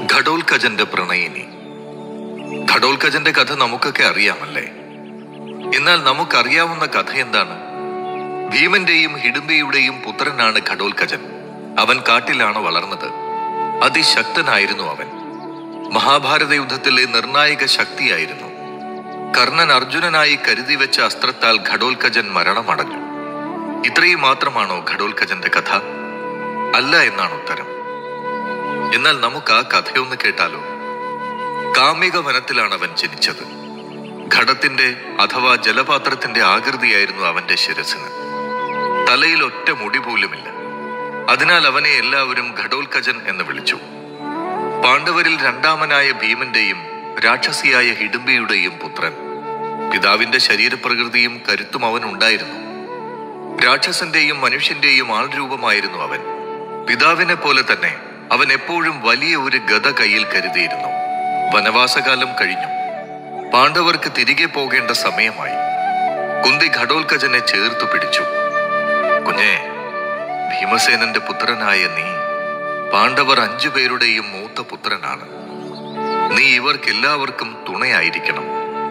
ഘടോൽക്കജന്റെ പ്രണയിനി ഘടോൽക്കജന്റെ കഥ നമുക്കൊക്കെ അറിയാമല്ലേ എന്നാൽ നമുക്കറിയാവുന്ന കഥ എന്താണ് ഭീമന്റെയും ഹിഡുംബിയുടെയും പുത്രനാണ് ഘടോൽക്കജൻ അവൻ കാട്ടിലാണ് വളർന്നത് അതിശക്തനായിരുന്നു അവൻ മഹാഭാരത യുദ്ധത്തിലെ നിർണായക ശക്തിയായിരുന്നു കർണൻ അർജുനനായി കരുതി വെച്ച അസ്ത്രത്താൽ ഘടോൽക്കജൻ മരണമടഞ്ഞു ഇത്രയും മാത്രമാണോ ഘടോൽക്കജന്റെ കഥ അല്ല എന്നാണ് ഉത്തരം എന്നാൽ നമുക്ക് ആ കഥയൊന്ന് കേട്ടാലോ കാമിക വനത്തിലാണ് അവൻ ജനിച്ചത് ഘടത്തിന്റെ അഥവാ ജലപാത്രത്തിന്റെ ആകൃതിയായിരുന്നു അവന്റെ ശിരസിന് തലയിൽ ഒറ്റ മുടി പോലുമില്ല അതിനാൽ അവനെ എല്ലാവരും ഘടോൽക്കജൻ എന്ന് വിളിച്ചു പാണ്ഡവരിൽ രണ്ടാമനായ ഭീമന്റെയും രാക്ഷസിയായ ഹിഡുംബിയുടെയും പുത്രൻ പിതാവിന്റെ ശരീരപ്രകൃതിയും കരുത്തും അവൻ ഉണ്ടായിരുന്നു രാക്ഷസന്റെയും മനുഷ്യന്റെയും ആൾരൂപമായിരുന്നു അവൻ പിതാവിനെ പോലെ തന്നെ അവൻ എപ്പോഴും വലിയ ഒരു ഗത കയ്യിൽ കരുതിയിരുന്നു വനവാസകാലം കഴിഞ്ഞു പാണ്ഡവർക്ക് തിരികെ പോകേണ്ട സമയമായി കുന്തി ഘടോൽക്കജനെ ചേർത്തു പിടിച്ചു കുഞ്ഞേ ഭീമസേനന്റെ പുത്രനായ നീ പാണ്ഡവർ അഞ്ചു പേരുടെയും മൂത്ത പുത്രനാണ് നീ ഇവർക്കെല്ലാവർക്കും തുണയായിരിക്കണം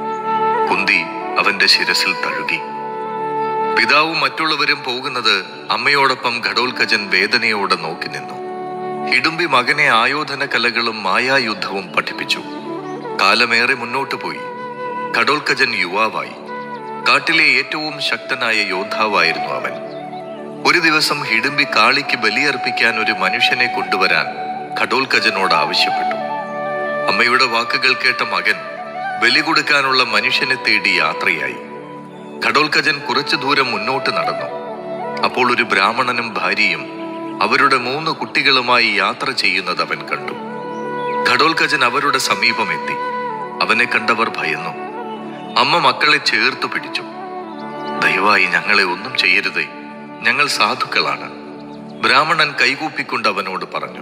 കുന്തി അവന്റെ ശിരസിൽ തഴുകി പിതാവും മറ്റുള്ളവരും പോകുന്നത് അമ്മയോടൊപ്പം ഘടോൽക്കജൻ വേദനയോടെ നോക്കി നിന്നു ഹിഡുംബി മകനെ ആയോധന കലകളും മായായുദ്ധവും പഠിപ്പിച്ചു കാലമേറെ മുന്നോട്ടു പോയി ഘടോൽക്കജൻ യുവാവായി കാട്ടിലെ ഏറ്റവും ശക്തനായ യോദ്ധാവായിരുന്നു അവൻ ഒരു ദിവസം ഹിഡുംബി കാളിക്ക് ബലിയർപ്പിക്കാൻ ഒരു മനുഷ്യനെ കൊണ്ടുവരാൻ ഘടോൽക്കജനോട് ആവശ്യപ്പെട്ടു അമ്മയുടെ വാക്കുകൾ കേട്ട മകൻ ബലി കൊടുക്കാനുള്ള മനുഷ്യനെ തേടി യാത്രയായി ഘടോൽക്കജൻ കുറച്ചു ദൂരം മുന്നോട്ട് നടന്നു അപ്പോൾ ഒരു ബ്രാഹ്മണനും ഭാര്യയും അവരുടെ മൂന്ന് കുട്ടികളുമായി യാത്ര ചെയ്യുന്നത് അവൻ കണ്ടു ഘടോൽക്കജൻ അവരുടെ സമീപമെത്തി അവനെ കണ്ടവർ ഭയന്നു അമ്മ മക്കളെ ചേർത്തു പിടിച്ചു ദയവായി ഞങ്ങളെ ഒന്നും ചെയ്യരുതേ ഞങ്ങൾ സാധുക്കളാണ് ബ്രാഹ്മണൻ കൈകൂപ്പിക്കൊണ്ട് അവനോട് പറഞ്ഞു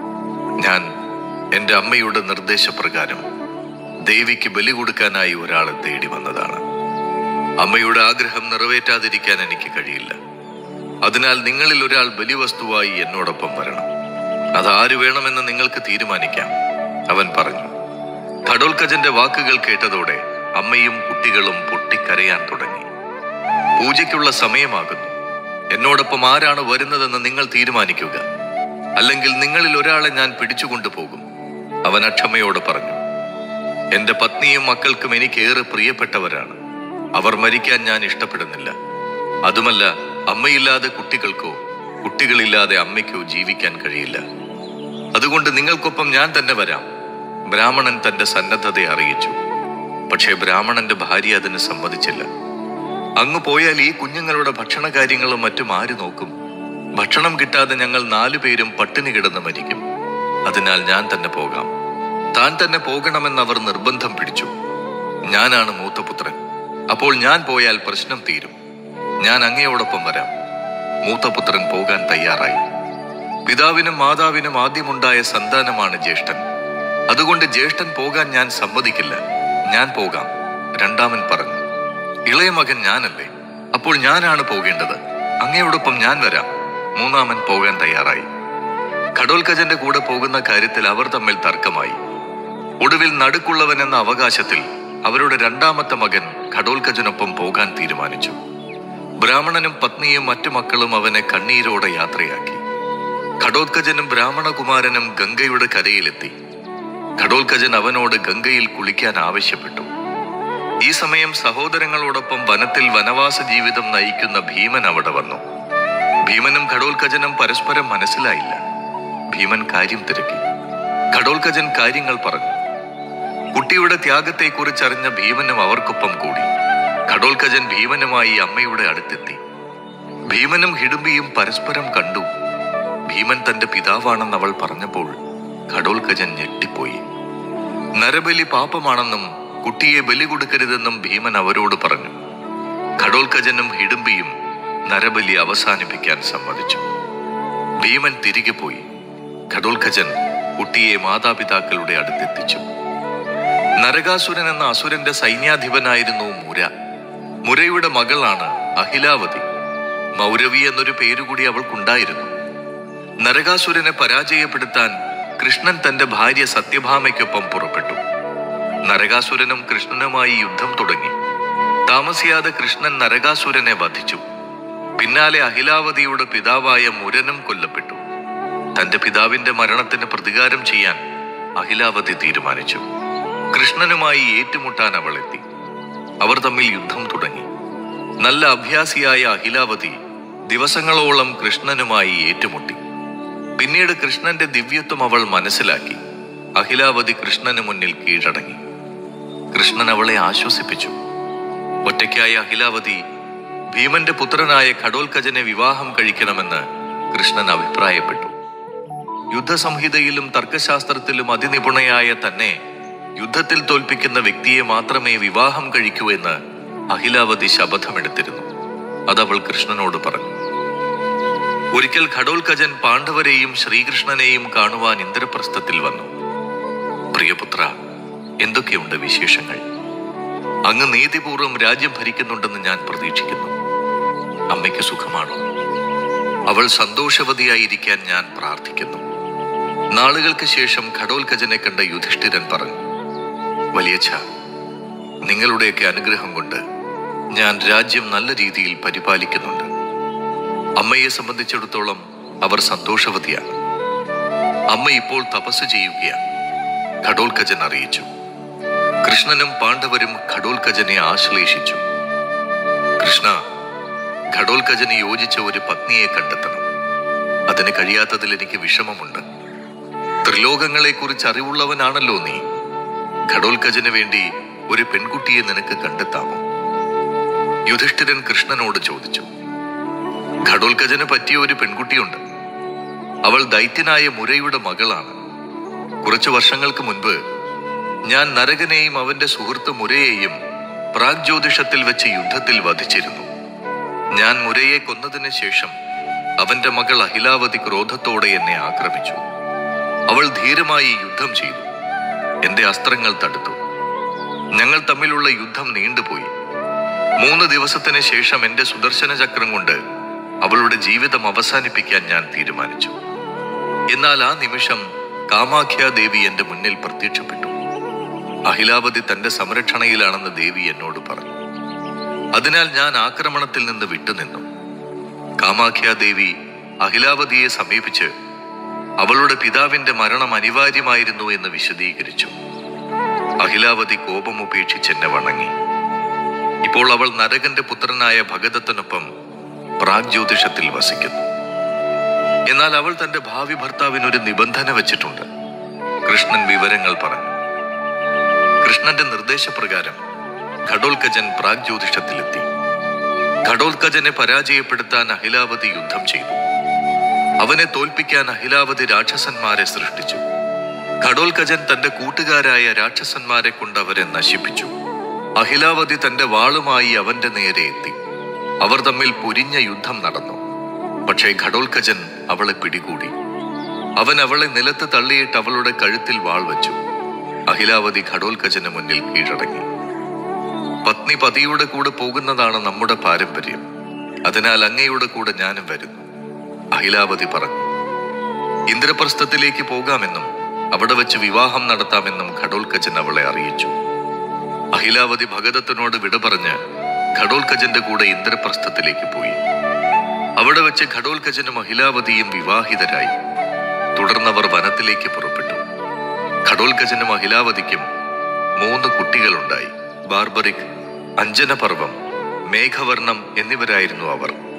ഞാൻ എന്റെ അമ്മയുടെ നിർദ്ദേശപ്രകാരം ദേവിക്ക് ബലി കൊടുക്കാനായി ഒരാളെ തേടി വന്നതാണ് അമ്മയുടെ ആഗ്രഹം നിറവേറ്റാതിരിക്കാൻ എനിക്ക് കഴിയില്ല അതിനാൽ നിങ്ങളിൽ ഒരാൾ ബലിവസ്തുവായി എന്നോടൊപ്പം വരണം അത് ആര് വേണമെന്ന് നിങ്ങൾക്ക് തീരുമാനിക്കാം അവൻ പറഞ്ഞു ഘടോൽക്കജന്റെ വാക്കുകൾ കേട്ടതോടെ അമ്മയും കുട്ടികളും പൊട്ടിക്കരയാൻ തുടങ്ങി പൂജയ്ക്കുള്ള സമയമാകുന്നു എന്നോടൊപ്പം ആരാണ് വരുന്നതെന്ന് നിങ്ങൾ തീരുമാനിക്കുക അല്ലെങ്കിൽ നിങ്ങളിൽ ഒരാളെ ഞാൻ പിടിച്ചുകൊണ്ടുപോകും അവൻ അക്ഷമയോട് പറഞ്ഞു എന്റെ പത്നിയും മക്കൾക്കും എനിക്ക് ഏറെ പ്രിയപ്പെട്ടവരാണ് അവർ മരിക്കാൻ ഞാൻ ഇഷ്ടപ്പെടുന്നില്ല അതുമല്ല അമ്മയില്ലാതെ കുട്ടികൾക്കോ കുട്ടികളില്ലാതെ അമ്മയ്ക്കോ ജീവിക്കാൻ കഴിയില്ല അതുകൊണ്ട് നിങ്ങൾക്കൊപ്പം ഞാൻ തന്നെ വരാം ബ്രാഹ്മണൻ തന്റെ സന്നദ്ധതയെ അറിയിച്ചു പക്ഷേ ബ്രാഹ്മണന്റെ ഭാര്യ അതിന് സമ്മതിച്ചില്ല അങ്ങ് പോയാൽ ഈ കുഞ്ഞുങ്ങളുടെ ഭക്ഷണ കാര്യങ്ങളും മറ്റും ആര് നോക്കും ഭക്ഷണം കിട്ടാതെ ഞങ്ങൾ നാലുപേരും പട്ടിണി കിടന്ന് മരിക്കും അതിനാൽ ഞാൻ തന്നെ പോകാം താൻ തന്നെ പോകണമെന്ന് അവർ നിർബന്ധം പിടിച്ചു ഞാനാണ് മൂത്തപുത്രൻ അപ്പോൾ ഞാൻ പോയാൽ പ്രശ്നം തീരും ഞാൻ അങ്ങയോടൊപ്പം വരാം മൂത്തപുത്രൻ പോകാൻ തയ്യാറായി പിതാവിനും മാതാവിനും ആദ്യമുണ്ടായ സന്താനമാണ് ജ്യേഷ്ഠൻ അതുകൊണ്ട് ജ്യേഷ്ഠൻ പോകാൻ ഞാൻ സമ്മതിക്കില്ല ഞാൻ പോകാം രണ്ടാമൻ പറഞ്ഞു ഇളയ മകൻ ഞാനല്ലേ അപ്പോൾ ഞാനാണ് പോകേണ്ടത് അങ്ങയോടൊപ്പം ഞാൻ വരാം മൂന്നാമൻ പോകാൻ തയ്യാറായി ഘടോൽക്കജന്റെ കൂടെ പോകുന്ന കാര്യത്തിൽ അവർ തമ്മിൽ തർക്കമായി ഒടുവിൽ നടുക്കുള്ളവൻ എന്ന അവകാശത്തിൽ അവരുടെ രണ്ടാമത്തെ മകൻ ഘടോൽക്കജനൊപ്പം പോകാൻ തീരുമാനിച്ചു ബ്രാഹ്മണനും പത്നിയും മറ്റു മക്കളും അവനെ കണ്ണീരോടെ യാത്രയാക്കി ഘടോത്കജനും ബ്രാഹ്മണകുമാരനും ഗംഗയുടെ കരയിലെത്തി ഘടോത്കജൻ അവനോട് ഗംഗയിൽ കുളിക്കാൻ ആവശ്യപ്പെട്ടു ഈ സമയം സഹോദരങ്ങളോടൊപ്പം വനത്തിൽ വനവാസ ജീവിതം നയിക്കുന്ന ഭീമൻ അവിടെ വന്നു ഭീമനും ഘടോത്കജനും പരസ്പരം മനസ്സിലായില്ല ഭീമൻ കാര്യം തിരക്കി ഘടോത്കജൻ കാര്യങ്ങൾ പറഞ്ഞു കുട്ടിയുടെ ത്യാഗത്തെക്കുറിച്ചറിഞ്ഞ ഭീമനും അവർക്കൊപ്പം കൂടി ഘടോൽക്കജൻ ഭീമനുമായി അമ്മയുടെ അടുത്തെത്തി ഭീമനും ഹിഡുംബിയും പരസ്പരം കണ്ടു ഭീമൻ തന്റെ പിതാവാണെന്ന് അവൾ പറഞ്ഞപ്പോൾ ഘടോൽക്കജൻ ഞെട്ടിപ്പോയി നരബലി പാപമാണെന്നും കുട്ടിയെ ബലി കൊടുക്കരുതെന്നും ഭീമൻ അവരോട് പറഞ്ഞു ഘടോൽക്കജനും ഹിഡുംബിയും നരബലി അവസാനിപ്പിക്കാൻ സമ്മതിച്ചു ഭീമൻ തിരികെ പോയി ഘടോൽക്കജൻ കുട്ടിയെ മാതാപിതാക്കളുടെ അടുത്തെത്തിച്ചു നരകാസുരൻ എന്ന അസുരന്റെ സൈന്യാധിപനായിരുന്നു മുര മുരയുടെ മകളാണ് അഹിലാവതി മൗരവി എന്നൊരു പേരുകൂടി അവൾക്കുണ്ടായിരുന്നു നരകാസുരനെ പരാജയപ്പെടുത്താൻ കൃഷ്ണൻ തന്റെ ഭാര്യ സത്യഭാമയ്ക്കൊപ്പം പുറപ്പെട്ടു നരകാസുരനും കൃഷ്ണനുമായി യുദ്ധം തുടങ്ങി താമസിയാതെ കൃഷ്ണൻ നരകാസുരനെ വധിച്ചു പിന്നാലെ അഹിലാവതിയുടെ പിതാവായ മുരനും കൊല്ലപ്പെട്ടു തന്റെ പിതാവിന്റെ മരണത്തിന് പ്രതികാരം ചെയ്യാൻ അഹിലാവതി തീരുമാനിച്ചു കൃഷ്ണനുമായി ഏറ്റുമുട്ടാൻ അവൾ എത്തി അവർ തമ്മിൽ യുദ്ധം തുടങ്ങി നല്ല അഭ്യാസിയായ അഹിലാവതി ദിവസങ്ങളോളം കൃഷ്ണനുമായി ഏറ്റുമുട്ടി പിന്നീട് കൃഷ്ണന്റെ ദിവ്യത്വം അവൾ മനസ്സിലാക്കി അഹിലാവതി കൃഷ്ണന് മുന്നിൽ കീഴടങ്ങി കൃഷ്ണൻ അവളെ ആശ്വസിപ്പിച്ചു ഒറ്റയ്ക്കായ അഹിലാവതി ഭീമന്റെ പുത്രനായ ഘടോൽക്കജനെ വിവാഹം കഴിക്കണമെന്ന് കൃഷ്ണൻ അഭിപ്രായപ്പെട്ടു യുദ്ധസംഹിതയിലും തർക്കശാസ്ത്രത്തിലും അതിനിപുണയായ തന്നെ യുദ്ധത്തിൽ തോൽപ്പിക്കുന്ന വ്യക്തിയെ മാത്രമേ വിവാഹം കഴിക്കൂ എന്ന് അഹിലാവതി ശപഥമെടുത്തിരുന്നു അതവൾ കൃഷ്ണനോട് പറഞ്ഞു ഒരിക്കൽ ഘടോൽക്കജൻ പാണ്ഡവരെയും ശ്രീകൃഷ്ണനെയും കാണുവാൻ ഇന്ദ്രപ്രസ്ഥത്തിൽ വന്നു പ്രിയപുത്ര എന്തൊക്കെയുണ്ട് വിശേഷങ്ങൾ അങ്ങ് നീതിപൂർവം രാജ്യം ഭരിക്കുന്നുണ്ടെന്ന് ഞാൻ പ്രതീക്ഷിക്കുന്നു അമ്മയ്ക്ക് സുഖമാണോ അവൾ സന്തോഷവതിയായിരിക്കാൻ ഞാൻ പ്രാർത്ഥിക്കുന്നു നാളുകൾക്ക് ശേഷം ഘടോൽക്കജനെ കണ്ട യുധിഷ്ഠിരൻ പറഞ്ഞു വലിയച്ഛ നിങ്ങളുടെയൊക്കെ അനുഗ്രഹം കൊണ്ട് ഞാൻ രാജ്യം നല്ല രീതിയിൽ പരിപാലിക്കുന്നുണ്ട് അമ്മയെ സംബന്ധിച്ചിടത്തോളം അവർ സന്തോഷവതിയാണ് അമ്മ ഇപ്പോൾ തപസ് ചെയ്യുകയാണ് ഘടോൽക്കജൻ അറിയിച്ചു കൃഷ്ണനും പാണ്ഡവരും ഘടോൽക്കജനെ ആശ്ലേഷിച്ചു കൃഷ്ണ ഘടോൽക്കജന് യോജിച്ച ഒരു പത്നിയെ കണ്ടെത്തണം അതിന് കഴിയാത്തതിൽ എനിക്ക് വിഷമമുണ്ട് ത്രിലോകങ്ങളെ കുറിച്ച് അറിവുള്ളവനാണല്ലോ നീ ഘടോൽക്കജന് വേണ്ടി ഒരു പെൺകുട്ടിയെ നിനക്ക് കണ്ടെത്താമോ യുധിഷ്ഠിരൻ കൃഷ്ണനോട് ചോദിച്ചു ഘടോൽക്കജന് പറ്റിയ ഒരു പെൺകുട്ടിയുണ്ട് അവൾ ദൈത്യനായ മുരയുടെ മകളാണ് കുറച്ചു വർഷങ്ങൾക്ക് മുൻപ് ഞാൻ നരകനെയും അവന്റെ സുഹൃത്ത് മുരയെയും പ്രാഗ്ജ്യോതിഷത്തിൽ വെച്ച് യുദ്ധത്തിൽ വധിച്ചിരുന്നു ഞാൻ മുരയെ കൊന്നതിന് ശേഷം അവന്റെ മകൾ അഹിലാവതി ക്രോധത്തോടെ എന്നെ ആക്രമിച്ചു അവൾ ധീരമായി യുദ്ധം ചെയ്തു എന്റെ അസ്ത്രങ്ങൾ തടുത്തു ഞങ്ങൾ തമ്മിലുള്ള യുദ്ധം നീണ്ടുപോയി മൂന്ന് ദിവസത്തിന് ശേഷം എന്റെ സുദർശന ചക്രം കൊണ്ട് അവളുടെ ജീവിതം അവസാനിപ്പിക്കാൻ ഞാൻ തീരുമാനിച്ചു എന്നാൽ ആ നിമിഷം കാമാഖ്യ ദേവി എന്റെ മുന്നിൽ പ്രത്യക്ഷപ്പെട്ടു അഹിലാവതി തന്റെ സംരക്ഷണയിലാണെന്ന് ദേവി എന്നോട് പറഞ്ഞു അതിനാൽ ഞാൻ ആക്രമണത്തിൽ നിന്ന് വിട്ടുനിന്നു കാമാഖ്യ ദേവി അഹിലാവതിയെ സമീപിച്ച് അവളുടെ പിതാവിന്റെ മരണം അനിവാര്യമായിരുന്നു എന്ന് വിശദീകരിച്ചു അഹിലാവതി കോപം ഉപേക്ഷിച്ച് എന്നെ വണങ്ങി ഇപ്പോൾ അവൾ നരകന്റെ പുത്രനായ ഭഗദത്തനൊപ്പം പ്രാഗ്ജ്യോതിഷത്തിൽ വസിക്കുന്നു എന്നാൽ അവൾ തന്റെ ഭാവി ഭർത്താവിന് ഒരു നിബന്ധന വെച്ചിട്ടുണ്ട് കൃഷ്ണൻ വിവരങ്ങൾ പറഞ്ഞു കൃഷ്ണന്റെ നിർദ്ദേശപ്രകാരം ഘടോൽക്കജൻ പ്രാഗ്ജ്യോതിഷത്തിലെത്തി ഘടോൽക്കജനെ പരാജയപ്പെടുത്താൻ അഹിലാവതി യുദ്ധം ചെയ്തു അവനെ തോൽപ്പിക്കാൻ അഹിലാവതി രാക്ഷസന്മാരെ സൃഷ്ടിച്ചു ഘടോൽക്കജൻ തന്റെ കൂട്ടുകാരായ രാക്ഷസന്മാരെ കൊണ്ട് അവരെ നശിപ്പിച്ചു അഹിലാവതി തന്റെ വാളുമായി അവന്റെ നേരെ എത്തി അവർ തമ്മിൽ പൊരിഞ്ഞ യുദ്ധം നടന്നു പക്ഷേ ഘടോൽക്കജൻ അവളെ പിടികൂടി അവൻ അവളെ നിലത്ത് തള്ളിയിട്ട് അവളുടെ കഴുത്തിൽ വാൾ വെച്ചു അഹിലാവതി ഘടോൽക്കജന് മുന്നിൽ കീഴടങ്ങി പത്നി പതിയുടെ കൂടെ പോകുന്നതാണ് നമ്മുടെ പാരമ്പര്യം അതിനാൽ അങ്ങയുടെ കൂടെ ഞാനും വരുന്നു അഹിലാവതി പറഞ്ഞു ഇന്ദ്രപ്രസ്ഥത്തിലേക്ക് പോകാമെന്നും അവിടെ വെച്ച് വിവാഹം നടത്താമെന്നും ഘടോൽക്കജൻ അവളെ അറിയിച്ചു അഹിലാവതി ഭഗതത്തിനോട് വിട പറഞ്ഞ് ഘടോൽക്കജന്റെ കൂടെ ഇന്ദ്രപ്രസ്ഥത്തിലേക്ക് പോയി അവിടെ വെച്ച് ഘടോൽക്കജനും അഹിലാവതിയും വിവാഹിതരായി തുടർന്നവർ വനത്തിലേക്ക് പുറപ്പെട്ടു ഘടോൽക്കജനും അഹിലാവതിക്കും മൂന്ന് കുട്ടികളുണ്ടായി ബാർബറിക് അഞ്ജനപർവം മേഘവർണം എന്നിവരായിരുന്നു അവർ